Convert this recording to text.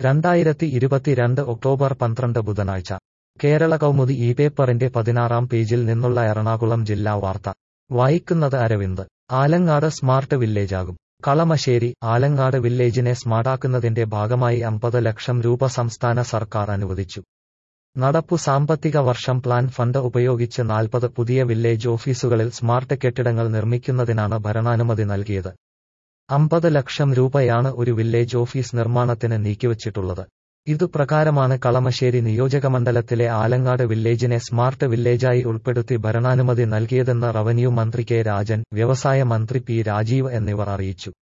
രണ്ടായിരത്തി ഇരുപത്തിരണ്ട് ഒക്ടോബർ പന്ത്രണ്ട് ബുധനാഴ്ച കേരള കൗമുദി ഈ പേപ്പറിന്റെ പതിനാറാം പേജിൽ നിന്നുള്ള എറണാകുളം ജില്ലാ വാർത്ത വായിക്കുന്നത് അരവിന്ദ് ആലങ്ങാട് സ്മാർട്ട് വില്ലേജാകും കളമശ്ശേരി ആലങ്ങാട് വില്ലേജിനെ സ്മാർട്ടാക്കുന്നതിന്റെ ഭാഗമായി അമ്പത് ലക്ഷം രൂപ സംസ്ഥാന സർക്കാർ അനുവദിച്ചു നടപ്പു സാമ്പത്തിക വർഷം പ്ലാൻ ഫണ്ട് ഉപയോഗിച്ച് നാൽപ്പത് പുതിയ വില്ലേജ് ഓഫീസുകളിൽ സ്മാർട്ട് കെട്ടിടങ്ങൾ നിർമ്മിക്കുന്നതിനാണ് ഭരണാനുമതി നൽകിയത് അമ്പത് ലക്ഷം രൂപയാണ് ഒരു വില്ലേജ് ഓഫീസ് നിർമ്മാണത്തിന് നീക്കിവച്ചിട്ടുള്ളത് ഇതുപ്രകാരമാണ് കളമശ്ശേരി നിയോജകമണ്ഡലത്തിലെ ആലങ്ങാട് വില്ലേജിനെ സ്മാർട്ട് വില്ലേജായി ഉൾപ്പെടുത്തി ഭരണാനുമതി നൽകിയതെന്ന് റവന്യൂ മന്ത്രി കെ രാജൻ വ്യവസായ മന്ത്രി പി രാജീവ് എന്നിവർ അറിയിച്ചു